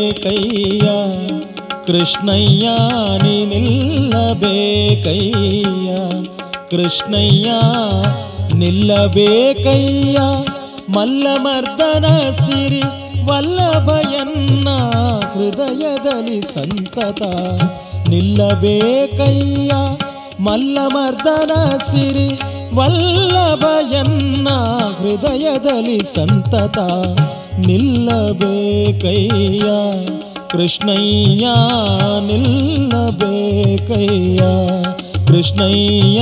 ನಿಲ್ಲಬೇಕಯ್ಯ ಕೃಷ್ಣಯ್ಯ ನೀ ನಿಲ್ಲಬೇಕಯ್ಯ ಕೃಷ್ಣಯ್ಯ ನಿಲ್ಲಬೇಕಯ್ಯ ಮಲ್ಲಮರ್ದನ ಸಿರಿ ವಲ್ಲಭಯನ್ನ ಹೃದಯದಲ್ಲಿ ಸಂತತ ನಿಲ್ಲಬೇಕಯ್ಯ ಮಲ್ಲಮರ್ದನ ಸಿರಿ ವಲ್ಲಭಯನ್ನ ಹೃದಯದಲ್ಲಿ ಸಂತತ ನಿಲ್ಲಬೇಕಯ್ಯ ಕೃಷ್ಣಯ್ಯ ನಿಲ್ಲಬೇಕಯ್ಯ ಕೃಷ್ಣಯ್ಯ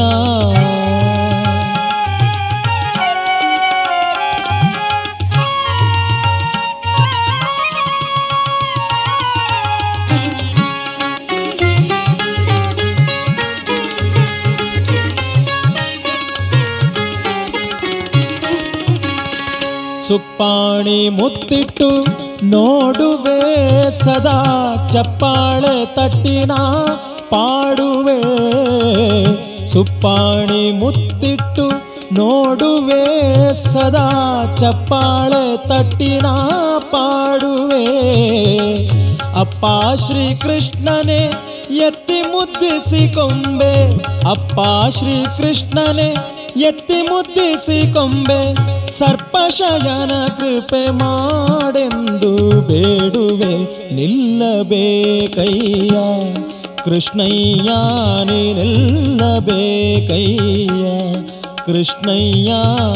ಸುಪ್ಪಾಣಿ ಮುತ್ತಿಟ್ಟು ನೋಡುವೆ ಸದಾ ಚಪ್ಪಾಳೆ ತಟ್ಟಿನ ಪಾಡುವೆ ಸುಪ್ಪಾಣಿ ಮುತ್ತಿಟ್ಟು ನೋಡುವೆ ಸದಾ ಚಪ್ಪಾಳೆ ತಟ್ಟಿನ ಪಾಡುವೆ ಅಪ್ಪ ಶ್ರೀಕೃಷ್ಣನೇ ಎತ್ತಿ ಮುದ್ದಿಸಿ ಕೊಂಬೆ ಅಪ್ಪ ಶ್ರೀಕೃಷ್ಣನೇ ಎತ್ತಿ ಮುದ್ದಿಸಿ ಕೊಂಬೆ ಸರ್ಪಶಯನ ಕೃಪೆ ಮಾಡೆಂದು ಬೇಡುವೆ ನಿಲ್ಲಬೇಕಯ್ಯ ಕೃಷ್ಣಯ್ಯ ನೀ ನಿಲ್ಲಬೇಕಯ್ಯ ಕೃಷ್ಣಯ್ಯ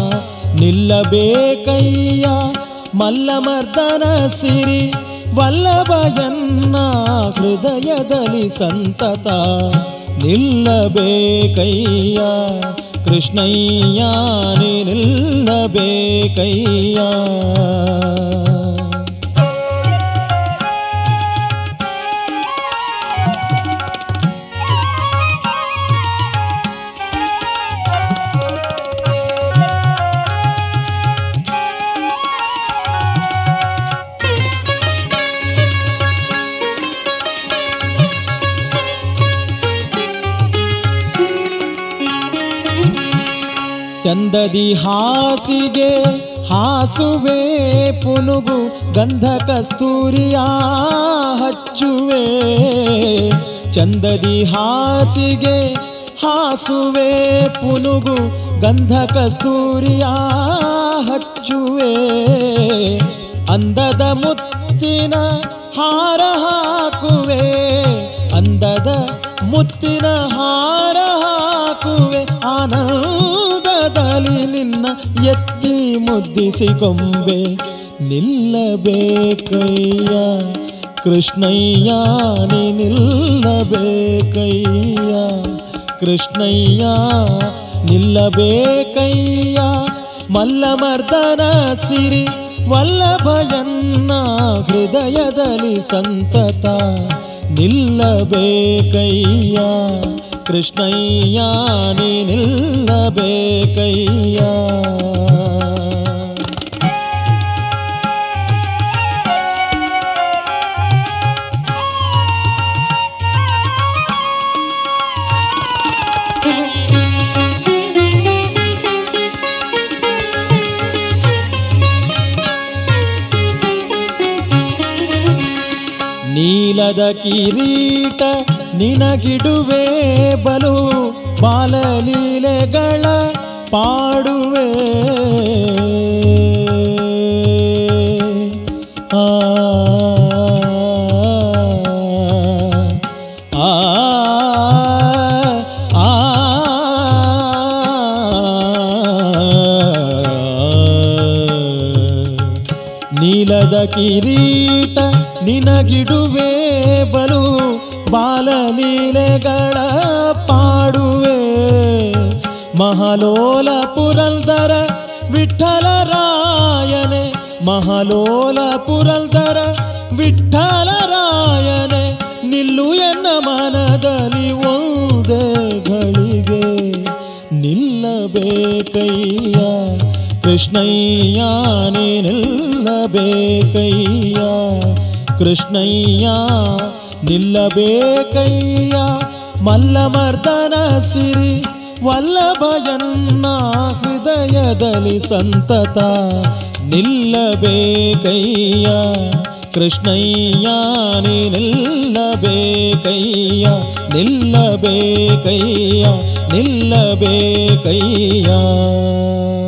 ನಿಲ್ಲಬೇಕಯ್ಯ ಮಲ್ಲಮರ್ದನ ಸಿರಿ ವಲ್ಲಭಯನ್ನ ಹೃದಯದಲ್ಲಿ ಸಂತತ ನಿಲ್ಲಬೇಕಯ್ಯ ಕೃಷ್ಣಯ್ಯ ನೀ ನಿಲ್ಲಬೇಕಯ್ಯ ಚಂದದಿ ಹಾಸಿಗೆ ಹಾಸುವೆ ಪುನುಗು ಗಂಧ ಕಸ್ತೂರಿಯ ಹಚ್ಚುವೆ ಚಂದದಿ ಹಾಸಿಗೆ ಹಾಸುವೆ ಪುನುಗು ಗಂಧ ಕಸ್ತೂರಿಯ ಹಚ್ಚುವೆ ಅಂದದ ಮುತ್ತಿನ ಹಾರ ಹಾಕುವೆ ಅಂದದ ಮುತ್ತಿನ ಹಾರ ಹಾಕುವೆ ಆನಂದದಲ್ಲಿ ನಿನ್ನ ಎತ್ತಿ ಮುದ್ದಿಸಿ ಕೊಂಬೆ ನಿಲ್ಲಬೇಕಯ್ಯ ಕೃಷ್ಣಯ್ಯ ನೀ ನಿಲ್ಲಬೇಕಯ್ಯ ಕೃಷ್ಣಯ್ಯ ನಿಲ್ಲಬೇಕಯ್ಯ ಮಲ್ಲಮರ್ದನ ಸಿರಿ ವಲ್ಲಭಯನ್ನ ಹೃದಯದಲ್ಲಿ ಸಂತತ ನಿಲ್ಲಬೇಕಯ್ಯ ಕೃಷ್ಣಯ್ಯ ನೀ ನಿಲ್ಲಬೇಕಯ್ಯ ನೀಲದ ಕಿರೀಟ ನಿನಗಿಡುವೆ ಬಲು ಬಾಲಲೀಲೆಗಳ ಪಾಡುವೆ ಆ ಆ ಆ ನೀಲದ ಕಿರೀಟ ನಿನಗಿಡುವೆ ಬಲು ಬಾಲಲೀಲೆಗಳ ಪಾಡುವೆ ಮಹಲೋಲ ಪುರಂದರ ವಿಠಲರಾಯನೆ ಮಹಲೋಲ ಪುರಂದರ ವಿಠಲರಾಯನೆ ನಿಲ್ಲು ಎನ್ನ ಮನದಲ್ಲಿ ಒಂದೇ ಗಳಿಗೆ ನಿಲ್ಲಬೇಕಯ್ಯ ಕೃಷ್ಣಯ್ಯ ನೀ ನಿಲ್ಲಬೇಕಯ್ಯ ಕೃಷ್ಣಯ್ಯ ನಿಲ್ಲಬೇಕಯ್ಯ ಮಲ್ಲಮರ್ದನ ಸಿರಿ ವಲ್ಲಭಯನ್ನ ಹೃದಯದಲ್ಲಿ ಸಂತತ ನಿಲ್ಲಬೇಕಯ್ಯ ಕೃಷ್ಣಯ್ಯ ನೀ ನಿಲ್ಲಬೇಕಯ್ಯ ನಿಲ್ಲಬೇಕಯ್ಯ ನಿಲ್ಲಬೇಕಯ್ಯ